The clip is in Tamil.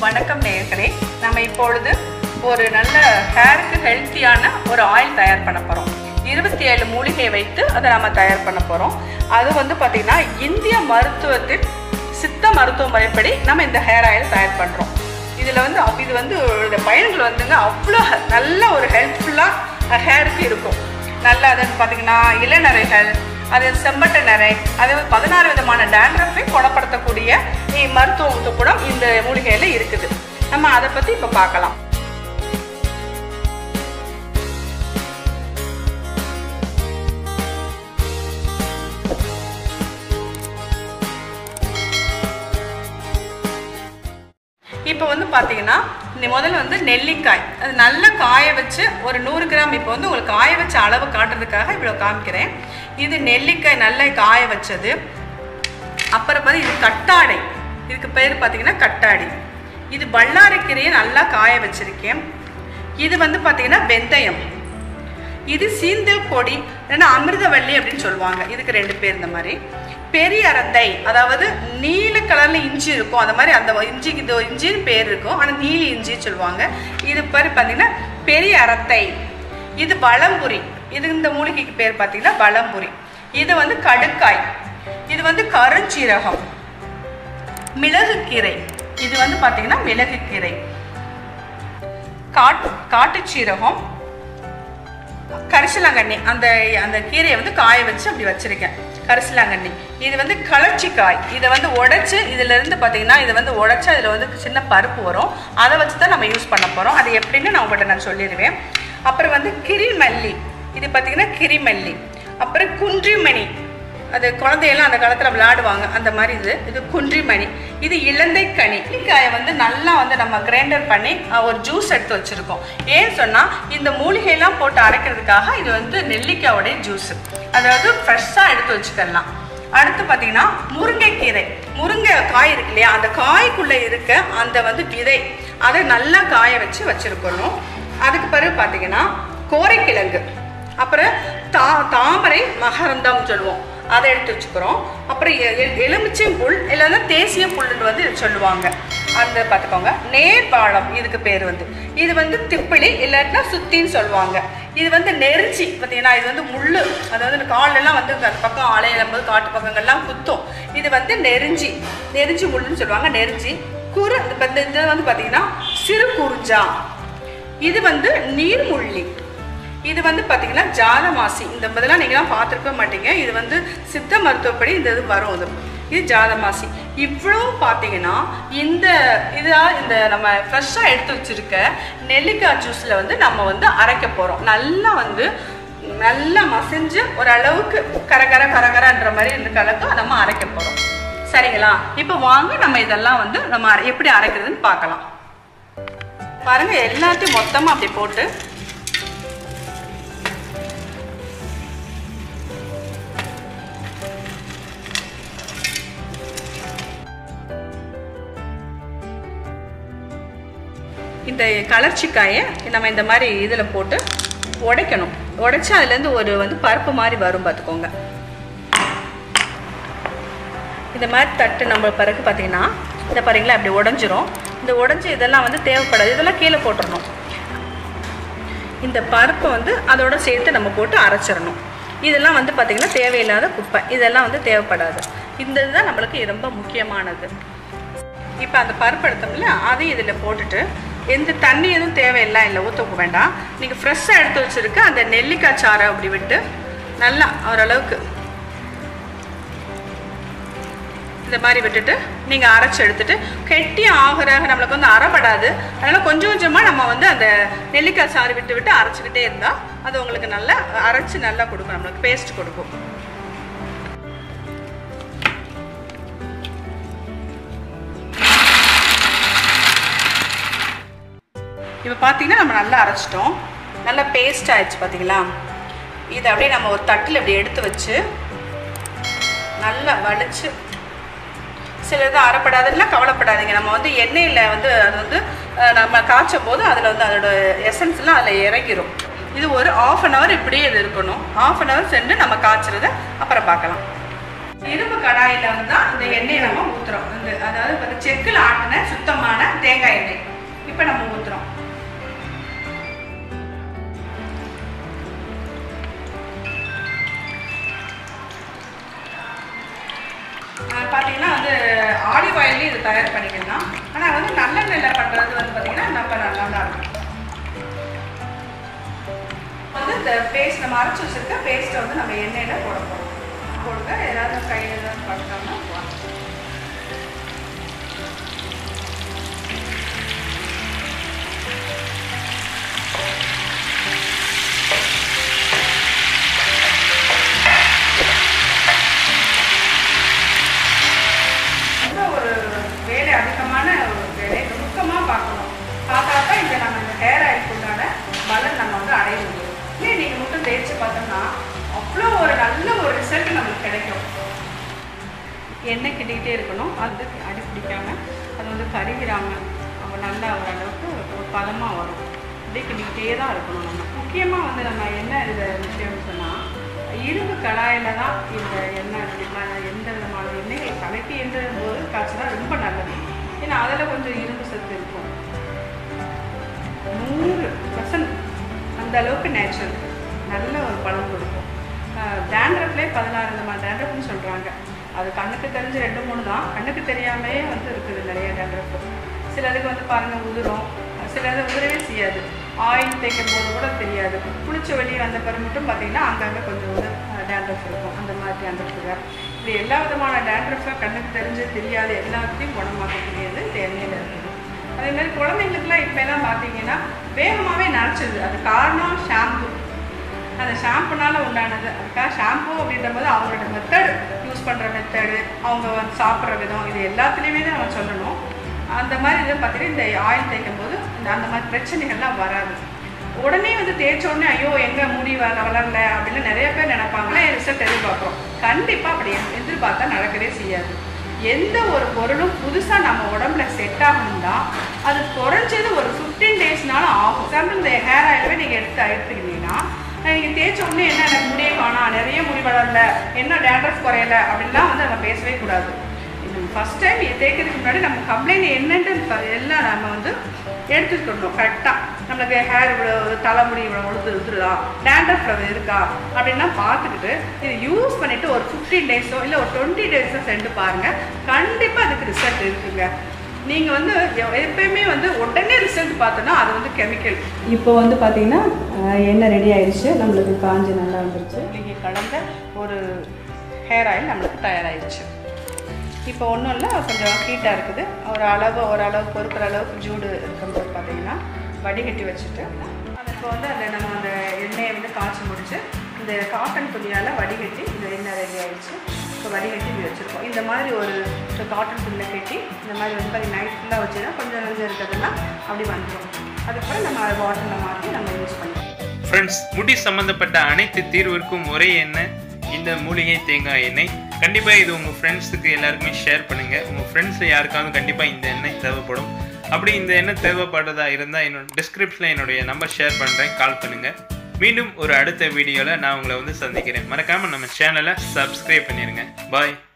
வணக்கம் நேயர்களே நம்ம இப்பொழுது ஒரு நல்ல ஹேருக்கு ஹெல்த்தியான ஒரு ஆயில் தயார் பண்ண போகிறோம் இருபத்தி ஏழு மூலிகை வைத்து அதை நம்ம தயார் பண்ண போகிறோம் அது வந்து பார்த்திங்கன்னா இந்திய மருத்துவத்தின் சித்த மருத்துவ முறைப்படி நம்ம இந்த ஹேர் ஆயில் தயார் பண்ணுறோம் இதில் வந்து அவ்- இது வந்து இதோட பயன்கள் வந்துங்க அவ்வளோ ஹ- நல்ல ஒரு ஹெல்ப்ஃபுல்லாக ஹேருக்கு இருக்கும் நல்ல அது பார்த்தீங்கன்னா இளநரைகள் அது செம்பட்ட நிறை அது வந்து பதினாறு விதமான டேண்ட்ரஃபை குணப்படுத்தக்கூடிய இ- மருத்துவ குணம் இந்த மூலிகையில் இருக்குது நம்ம அதை பற்றி இப்போ பார்க்கலாம் இப்போ வந்து பார்த்தீங்கன்னா இந்த முதல்ல வந்து நெல்லிக்காய் அது நல்லா காய வச்சு ஒரு நூறு கிராம் இப்போ வந்து உங்களுக்கு காய வச்ச அளவு காட்டுறதுக்காக இவ்வளோ காமிக்கிறேன் இது நெல்லிக்காய் நல்லா காய வச்சது அப்புறம் பார்த்து இது கட்டாடை இதுக்கு பேர் பார்த்தீங்கன்னா கட்டாடி இது பல்லாரிக்கீரையை நல்லா காய வச்சிருக்கேன் இது வந்து பார்த்தீங்கன்னா வெந்தயம் இது சீந்தல் கொடி இல்லைன்னா அமிர்தவள்ளி அப்படின்னு சொல்லுவாங்க இதுக்கு ரெண்டு பேர் இந்த மாதிரி பெரிய அரந்தை அதாவது நீல கலர்ல இஞ்சி இருக்கும் அந்த மாதிரி அந்த இஞ்சிக்கு இது இஞ்சின்னு பேர் இருக்கும் ஆனால் நீலி இஞ்சின்னு சொல்லுவாங்க இது பேர் பார்த்தீங்கன்னா பெரிய அரத்தை இது வளம்புரி இது இந்த மூலிகைக்கு பேர் பார்த்தீங்கன்னா வளம்புரி இது வந்து கடுக்காய் இது வந்து கருஞ்சீரகம் மிளகுக்கீரை இது வந்து பார்த்தீங்கன்னா மிளகுக்கீரை காட்டு காட்டுச்சீரகம் கரிசலாங்கண்ணி அந்த அந்த கீரையை வந்து காய வச்சு அப்படி வச்சிருக்கேன் கரிசலாங்கண்ணி இது வந்து களச்சிக்காய் இதை வந்து உடைச்சு இதுல இருந்து பார்த்தீங்கன்னா இதை வந்து உடைச்சு அதில் வந்து சின்ன பருப்பு வரும் அதை வச்சு தான் நம்ம யூஸ் பண்ண போகிறோம் அது எப்படின்னு நான் உங்கள்கிட்ட நான் சொல்லிடுவேன் அப்புறம் வந்து கிரிமல்லி இது பார்த்தீங்கன்னா கிரிமல்லி அப்புறம் குன்றிமணி அது குழந்தையெல்லாம் அந்த காலத்தில் விளையாடுவாங்க அந்த மாதிரி இது இது குன்றிமணி இது இலந்தை கனி நெல்லிக்காயை வந்து நல்லா வந்து நம்ம கிரைண்டர் பண்ணி அஹ், ஒரு ஜூஸ் எடுத்து வச்சுருக்கோம் ஏன் சொன்னால் இந்த மூலிகையெல்லாம் போட்டு அரைக்கிறதுக்காக இது வந்து நெல்லிக்காயோடைய ஜூஸ் அதாவது ஃப்ரெஷ்ஷாக எடுத்து வச்சுக்கலாம் அடுத்து பார்த்தீங்கன்னா முருங்கைக்கீரை முருங்கை காய் இருக்கு இல்லையா அந்த காய்க்குள்ளே இருக்க அந்த வந்து விதை அதை நல்லா காய வச்சு வச்சுருக்கணும் அதுக்கு பிறகு பார்த்தீங்கன்னா கோரைக்கிழங்கு அப்புறம் தா தாமரை மகரந்தம் சொல்லுவோம் அதை எடுத்து வச்சுக்கிறோம் அப்புறம் எ- எ- எலுமிச்சை புல் இல்லைன்னா தேசிய புல்லுன்னு வந்து சொல்லுவாங்க அந்த பார்த்துக்கோங்க நேர்வாழம் இதுக்கு பேர் வந்து இது வந்து திப்பிலி இல்லாட்டினா சுத்தின்னு சொல்லுவாங்க இது வந்து நெரிச்சி பார்த்தீங்கன்னா இது வந்து முள்ளு அதாவது இந்த காலெல்லாம் வந்து அந்த பக்கம் ஆலையிலும்போது காட்டு பக்கங்கள்லாம் குத்தும் இது வந்து நெரிஞ்சி நெரிஞ்சி முள்ளுன்னு சொல்லுவாங்க நெரிஞ்சி குறு இந்த இந்த- இது வந்து பார்த்தீங்கன்னா சிறு குறிஞ்சா இது வந்து நீர்முள்ளி இது வந்து பார்த்தீங்கன்னா ஜாதமாசி இந்த இதெல்லாம் நீங்களாம் பார்த்துருக்க மாட்டீங்க இது வந்து சித்த மருத்துவப்படி இந்த இது வரும் இது இது ஜாதமாசி இவ்வளோ பார்த்தீங்கன்னா இந்த இதா இந்த நம்ம ஃப்ரெஷ்ஷாக எடுத்து வச்சிருக்க நெல்லிக்காய் ஜூஸில் வந்து நம்ம வந்து அரைக்க போகிறோம் நல்லா வந்து நல்லா மசிஞ்சு ஓரளவுக்கு கரகர கரகரன்ற மாதிரி இந்த கலக்கு நம்ம அரைக்க போகிறோம் சரிங்களா இப்போ வாங்க நம்ம இதெல்லாம் வந்து நம்ம அரை- எப்படி அரைக்கிறதுன்னு பார்க்கலாம் பாருங்க எல்லாத்தையும் மொத்தமாக அப்படி போட்டு இந்த கலர்ச்சிக்காயை நம்ம இந்த மாதிரி இதில் போட்டு உடைக்கணும் உடைச்சு அதுலேருந்து ஒரு வந்து பருப்பு மாதிரி வரும் பார்த்துக்கோங்க இந்த மாதிரி தட்டு நம்ம பிறகு பார்த்தீங்கன்னா இதை பாருங்களா அப்படி உடஞ்சிரும் இந்த உடஞ்சி இதெல்லாம் வந்து தேவைப்படாது இதெல்லாம் கீழே போட்டுறணும் இந்த பருப்பை வந்து அதோட சேர்த்து நம்ம போட்டு அரைச்சிடணும் இதெல்லாம் வந்து பார்த்திங்கன்னா தேவையில்லாத குப்பை இதெல்லாம் வந்து தேவைப்படாது இந்த இதுதான் நம்மளுக்கு ரொம்ப முக்கியமானது இப்போ அந்த பருப்பு எடுத்தோம்ல அதையும் இதில் போட்டுட்டு எந்த தண்ணி எதுவும் தேவையில்லை இல்லை ஊற்ற வேண்டாம் நீங்கள் ஃப்ரெஷ்ஷாக எடுத்து வச்சுருக்க அந்த நெல்லிக்காய் சாறை அப்படி விட்டு நல்லா ஓரளவுக்கு இந்த மாதிரி விட்டுட்டு நீங்கள் அரைச்சி எடுத்துட்டு கெட்டி ஆகுறாக நம்மளுக்கு வந்து அரைப்படாது அதனால் கொஞ்சம் கொஞ்சமாக நம்ம வந்து அந்த நெல்லிக்காய் சாறு விட்டு விட்டு அரைச்சிக்கிட்டே இருந்தால் அது உங்களுக்கு நல்லா அரைச்சி நல்லா கொடுக்கும் நம்மளுக்கு பேஸ்ட் கொடுக்கும் இப்போ பார்த்தீங்கன்னா நம்ம நல்லா அரைச்சிட்டோம் நல்லா பேஸ்ட் ஆயிடுச்சு பார்த்தீங்களா இதை அப்படியே நம்ம ஒரு தட்டில் இப்படி எடுத்து வச்சு நல்லா வலிச்சு சில இது அரைப்படாதுன்னா கவலைப்படாதீங்க நம்ம வந்து எண்ணெயில் வந்து அது வந்து அஹ், நம்ம காய்ச்சும் போது அதில் வந்து அதோட எசன்ஸ்லாம் அதில் இறங்கிரும் இது ஒரு ஆஃப் அன் ஹவர் இப்படியே இது இருக்கணும் ஆஃப் அன் ஹவர் சென்று நம்ம காய்ச்சறத அப்புறம் பார்க்கலாம் இரும்பு கடாயில வந்து தான் இந்த எண்ணெயை நம்ம ஊத்துறோம் இந்த அதாவது இப்போ செக்கில் ஆட்டின சுத்தமான தேங்காய் எண்ணெய் இப்போ நம்ம ஊத்துறோம் ஆஹ் பார்த்தீங்கன்னா வந்து ஆலிவ் ஆயிலையும் இது தயார் பண்ணிக்கலாம் ஆனால் வந்து நல்லெண்ணெயில் பண்ணுறது வந்து பார்த்தீங்கன்னா நம்ம நல்லா இருக்கும் வந்து இந்த பேஸ்ட் நம்ம அரைச்சி வச்சிருக்க பேஸ்ட்டை வந்து நம்ம எண்ணெயில் போட போகிறோம் போடுங்க ஏதாவது கையில் ஏதாவது பட்டாங்கன்னா ரொம்ப ஒரு வேலை அதிகமான ஒரு வேலை நுணுக்கமாக பார்க்கணும் பார்த்தா தான் இந்த நம்ம இந்த ஹேர் ஆயிலுக்கு உண்டான பலன் நம்ம வந்து அடைய முடியும் இல்லை நீங்கள் மட்டும் தேய்ச்சி பார்த்தோம்னா அவ்வளோ ஒரு நல்ல ஒரு ரிசல்ட் நமக்கு கிடைக்கும் எண்ணெய் கிட்டிக்கிட்டே இருக்கணும் அது அடி பிடிக்காம அது வந்து கருகிராம நம்ம நல்லா ஓரளவுக்கு ஒரு பதமாக வரும் அப்படியே கிண்டிக்கிட்டே தான் இருக்கணும் நம்ம முக்கியமாக வந்து நம்ம என்ன இது விஷயம்னு சொன்னால் இரும்பு கடாயில் தான் இந்த எண்ணெய் விமான எந்த விதமான எண்ணெயை கலக்கி என்ற போது காய்ச்சினா ரொம்ப நல்லது ஏன்னா அதில் கொஞ்சம் இரும்பு சத்து இருக்கும் நூறு பர்சன்ட் அந்த அளவுக்கு நேச்சுரல் நல்ல ஒரு பலன் கொடுக்கும் டேண்ட்ரப்லேயே பதினாறு விதமான டேண்ட்ரப்னு சொல்கிறாங்க அது கண்ணுக்கு தெரிஞ்ச ரெண்டு மூணு தான் கண்ணுக்கு தெரியாமையே வந்து இருக்குது நிறைய டேண்ட்ரப் சிலதுக்கு வந்து பாருங்கள் உதிரும் சிலது உதிரவே செய்யாது ஆயில் தேய்க்கும் போது கூட தெரியாது குளிச்ச வெளியே வந்த பிறகு மட்டும் பார்த்தீங்கன்னா அங்கங்கே கொஞ்சம் வந்து டேண்ட்ரஃப் இருக்கும் அந்த மாதிரி டேண்ட்ரஃப் இப்படி எல்லா விதமான டேண்ட்ரஃபை கண்ணுக்கு தெரிஞ்சு தெரியாது எல்லாத்தையும் குணமாக்கக்கூடியது இந்த எண்ணெயில் இருக்குது அதே மாதிரி குழந்தைங்களுக்குலாம் இப்போ எல்லாம் பார்த்தீங்கன்னா வேகமாகவே நரைச்சிடுது அது காரணம் ஷாம்பு அந்த ஷாம்புனால உண்டானது அதுக்காக ஷாம்பு அப்படின்ற போது அவங்களோட மெத்தட் யூஸ் பண்ணுற மெத்தடு அவங்க வந்து சாப்பிட்ற விதம் இது எல்லாத்துலேயுமே தான் நம்ம சொல்லணும் அந்த மாதிரி இதை பார்த்தீங்கன்னா இந்த ஆயில் தேய்க்கும் போது இந்த அந்த மாதிரி பிரச்சனைகள்லாம் வராது உடனே வந்து தேய்ச்ச உடனே ஐயோ எங்கே முடி வ வளரல அப்படின்னு நிறைய பேர் நினைப்பாங்களே ரிசல்ட் எதிர்பார்க்குறோம் கண்டிப்பாக அப்படி எ- எதிர்பார்த்தா நடக்கவே செய்யாது எந்த ஒரு பொருளும் புதுசாக நம்ம உடம்புல செட் ஆகணும்னா அது குறைஞ்சது ஒரு ஃபிஃப்டீன் டேஸ்னாலும் ஆகும் எக்ஸாம்பிள் இந்த ஹேர் ஆயிலவே நீங்கள் எடுத்து எடுத்துக்கிட்டீங்கன்னா நீங்கள் தேய்ச்ச உடனே என்ன எனக்கு முடியே காணோம் நிறைய முடி வளரல என்ன டேண்ட்ரஃப் குறையல அப்படின்லாம் வந்து நம்ம பேசவே கூடாது ஃபஸ்ட் டைம் தேய்க்கிறதுக்கு முன்னாடி நம்ம கம்ப்ளைண்ட் என்னன்ட்டு ப- எல்லாம் நம்ம வந்து எடுத்துக்கணும் கரெக்டாக நம்மளுக்கு ஹேர் இவ்வளோ தலைமுடி இவ்வளோ உழுது உதுருதா டேண்ட்ரஃப் இருக்கா அப்படின்லாம் பார்த்துக்கிட்டு இது யூஸ் பண்ணிவிட்டு ஒரு ஃபிஃப்டீன் டேஸோ இல்லை ஒரு டுவெண்ட்டி டேஸோ சென்று பாருங்கள் கண்டிப்பாக அதுக்கு ரிசல்ட் இருக்குங்க நீங்கள் வந்து எ- எப்பயுமே வந்து உடனே ரிசல்ட் பார்த்தோன்னா அது வந்து கெமிக்கல் இப்போ வந்து பார்த்தீங்கன்னா அஹ், எண்ணெய் ரெடி ஆயிடுச்சு நம்மளுக்கு காஞ்சி நல்லா வந்துருச்சு நீங்கள் கலந்த ஒரு ஹேர் ஆயில் நம்மளுக்கு தயாராகிடுச்சு இப்போ ஒன்றும் இல்லை கொஞ்சம் ஹீட்டாக இருக்குது ஒரு அளவு ஒரு அளவு பொறுக்கிற அளவுக்கு ஜூடு இருக்கும்போது பார்த்தீங்கன்னா வடிகட்டி வச்சுட்டு அது இப்போ வந்து அந்த நம்ம அந்த எண்ணெயை வந்து காய்ச்சி முடிச்சு இந்த காட்டன் துணியால் வடிகட்டி இந்த எண்ணெய் ரெடி ஆயிடுச்சு இப்போ வடிகட்டி இப்படி வச்சுருக்கோம் இந்த மாதிரி ஒரு காட்டன் துணியில் கட்டி இந்த மாதிரி வந்து மாதிரி நைட் ஃபுல்லாக வச்சுன்னா கொஞ்சம் கொஞ்சம் இருக்கிறதெல்லாம் அப்படி வந்துடும் அதுக்கப்புறம் நம்ம அதை பாட்டிலில் மாற்றி நம்ம யூஸ் பண்ணிக்கலாம் ஃப்ரெண்ட்ஸ் முடி சம்பந்தப்பட்ட அனைத்து தீர்விற்கும் ஒரே எண்ணெய் இந்த மூலிகை தேங்காய் எண்ணெய் கண்டிப்பாக இது உங்கள் ஃப்ரெண்ட்ஸுக்கு எல்லாருக்குமே ஷேர் பண்ணுங்கள் உங்கள் ஃப்ரெண்ட்ஸில் யாருக்காவது கண்டிப்பாக இந்த எண்ணெய் தேவைப்படும் அப்படி இந்த எண்ணெய் தேவைப்படுறதா இருந்தால் என்னோட டிஸ்கிரிப்ஷனில் என்னுடைய நம்பர் ஷேர் பண்ணுறேன் கால் பண்ணுங்கள் மீண்டும் ஒரு அடுத்த வீடியோவில் நான் உங்களை வந்து சந்திக்கிறேன் மறக்காமல் நம்ம சேனலை சப்ஸ்கிரைப் பண்ணிடுங்க பாய்